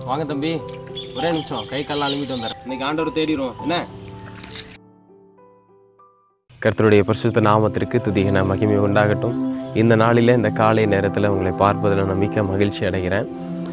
வாங்க தம்பி ஒரே நிமிஷம் கை கால்லாம் அழுமிட்டு வந்தார் இன்னைக்கு ஆண்டவர் தேடிடுவோம் என்ன கர்த்தருடைய பரிசுத்த நாமத்திற்கு துதிகன மகிமை உண்டாகட்டும் இந்த நாளில் இந்த காலை நேரத்தில் உங்களை பார்ப்பதில் நான் மிக்க மகிழ்ச்சி அடைகிறேன்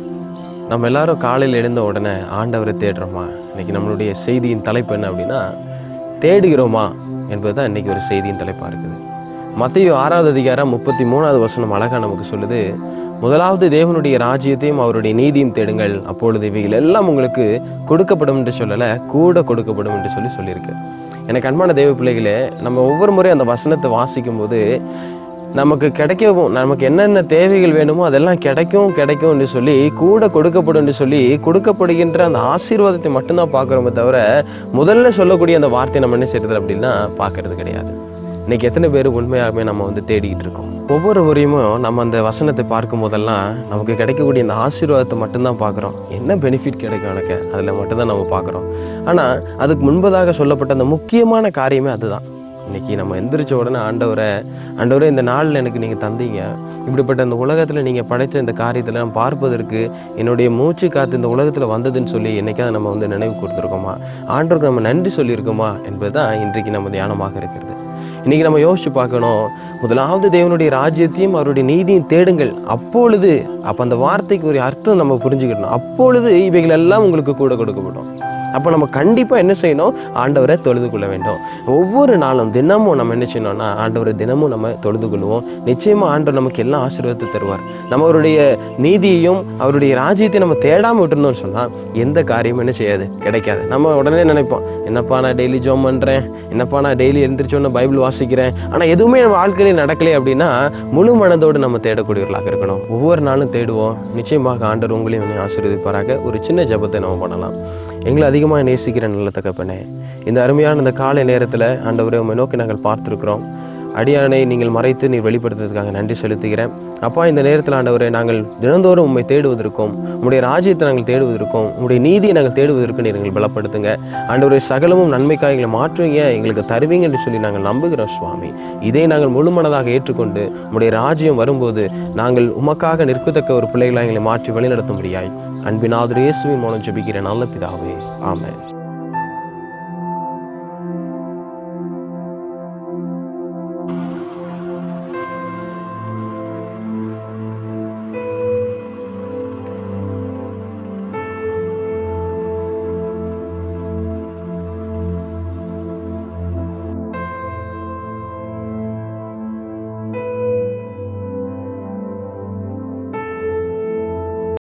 நம்ம எல்லாரும் காலையில் எழுந்த உடனே ஆண்டவரை தேடுறோமா இன்னைக்கு நம்மளுடைய செய்தியின் தலைப்பு என்ன அப்படின்னா தேடுகிறோமா என்பது தான் இன்றைக்கி ஒரு செய்தியின் தலைப்பாக இருக்குது மத்திய ஆறாவது அதிகாரம் முப்பத்தி மூணாவது வசனம் அழகாக நமக்கு சொல்லுது முதலாவது தேவனுடைய ராஜ்யத்தையும் அவருடைய நீதியும் தேடுங்கள் அப்பொழுது இவைகள் எல்லாம் உங்களுக்கு கொடுக்கப்படும் என்று சொல்லலை கூட கொடுக்கப்படும் என்று சொல்லி சொல்லியிருக்கு எனக்கு அன்பான தேவ பிள்ளைகளே நம்ம ஒவ்வொரு முறையும் அந்த வசனத்தை வாசிக்கும் போது நமக்கு கிடைக்கவும் நமக்கு என்னென்ன தேவைகள் வேணுமோ அதெல்லாம் கிடைக்கும் கிடைக்கும் என்று சொல்லி கூட கொடுக்கப்படும் என்று சொல்லி கொடுக்கப்படுகின்ற அந்த ஆசீர்வாதத்தை மட்டும்தான் பார்க்குறோமே தவிர முதல்ல சொல்லக்கூடிய அந்த வார்த்தையை நம்ம என்ன செய்யறது அப்படின்னா பார்க்கறது கிடையாது இன்னைக்கு எத்தனை பேர் உண்மையாகவே நம்ம வந்து தேடிக்கிட்டு இருக்கோம் ஒவ்வொரு முறையும் நம்ம அந்த வசனத்தை பார்க்கும் போதெல்லாம் நமக்கு கிடைக்கக்கூடிய அந்த ஆசீர்வாதத்தை மட்டும்தான் பார்க்குறோம் என்ன பெனிஃபிட் கிடைக்கும் எனக்கு அதில் மட்டும்தான் நம்ம பார்க்குறோம் ஆனால் அதுக்கு முன்பதாக சொல்லப்பட்ட அந்த முக்கியமான காரியமே அதுதான் இன்னைக்கு நம்ம எந்திரிச்ச உடனே ஆண்டவரை ஆண்டவரே இந்த நாளில் எனக்கு நீங்கள் தந்தீங்க இப்படிப்பட்ட இந்த உலகத்தில் நீங்கள் படைத்த இந்த காரியத்தில் நான் பார்ப்பதற்கு என்னுடைய மூச்சு காத்து இந்த உலகத்தில் வந்ததுன்னு சொல்லி என்னைக்காவது நம்ம வந்து நினைவு கொடுத்துருக்கோமா ஆண்டவருக்கு நம்ம நன்றி சொல்லியிருக்கோமா என்பது தான் இன்றைக்கு நம்ம தியானமாக இருக்கிறது இன்றைக்கி நம்ம யோசிச்சு பார்க்கணும் முதலாவது தேவனுடைய ராஜ்யத்தையும் அவருடைய நீதியும் தேடுங்கள் அப்பொழுது அப்போ அந்த வார்த்தைக்கு ஒரு அர்த்தம் நம்ம புரிஞ்சுக்கிடணும் அப்பொழுது இவைகள் எல்லாம் உங்களுக்கு கூட கொடுக்கப்படும் அப்போ நம்ம கண்டிப்பாக என்ன செய்யணும் ஆண்டவரை தொழுது கொள்ள வேண்டும் ஒவ்வொரு நாளும் தினமும் நம்ம என்ன செய்யணும்னா ஆண்டவரை தினமும் நம்ம தொழுது கொள்வோம் நிச்சயமாக ஆண்டவர் நமக்கு எல்லா ஆசீர்வாதத்தை தருவார் நம்ம அவருடைய நீதியையும் அவருடைய ராஜ்யத்தையும் நம்ம தேடாமல் விட்டுருந்தோம்னு சொன்னால் எந்த காரியமும் என்ன செய்யாது கிடைக்காது நம்ம உடனே நினைப்போம் என்னப்பா நான் டெய்லி ஜோம் பண்ணுறேன் என்னப்பா நான் டெய்லி எழுந்திரிச்சோன்னு பைபிள் வாசிக்கிறேன் ஆனால் எதுவுமே நம்ம வாழ்க்கையில் நடக்கலை அப்படின்னா முழு மனதோடு நம்ம தேடக்கூடியவர்களாக இருக்கணும் ஒவ்வொரு நாளும் தேடுவோம் நிச்சயமாக ஆண்டவர் உங்களையும் என்னை ஆசீர்வதிப்பாராக ஒரு சின்ன ஜெபத்தை நம்ம பண்ணலாம் எங்களை அதிகமாக நேசிக்கிற நல்ல தகப்பனே இந்த அருமையான இந்த காலை நேரத்தில் ஆண்டவரை உண்மை நோக்கி நாங்கள் பார்த்துருக்குறோம் அடியானை நீங்கள் மறைத்து நீர் வெளிப்படுத்துறதுக்காக நன்றி செலுத்துகிறேன் அப்பா இந்த நேரத்தில் ஆண்டவரை நாங்கள் தினந்தோறும் உண்மை தேடுவதற்கும் உங்களுடைய ராஜ்யத்தை நாங்கள் தேடுவதற்கும் உங்களுடைய நீதியை நாங்கள் தேடுவதற்கு நீர் எங்களை பலப்படுத்துங்க ஆண்டவரை சகலமும் நன்மைக்காக எங்களை மாற்றுவீங்க எங்களுக்கு தருவீங்க என்று சொல்லி நாங்கள் நம்புகிறோம் சுவாமி இதை நாங்கள் முழுமனதாக ஏற்றுக்கொண்டு உங்களுடைய ராஜ்யம் வரும்போது நாங்கள் உமக்காக நிற்கத்தக்க ஒரு பிள்ளைகளாக எங்களை மாற்றி வழிநடத்தும்படியாய் அன்பின் ஆதரவு இயேசுவின் மூலம் ஜெபிக்கிற நல்ல பிதாவே ஆமென்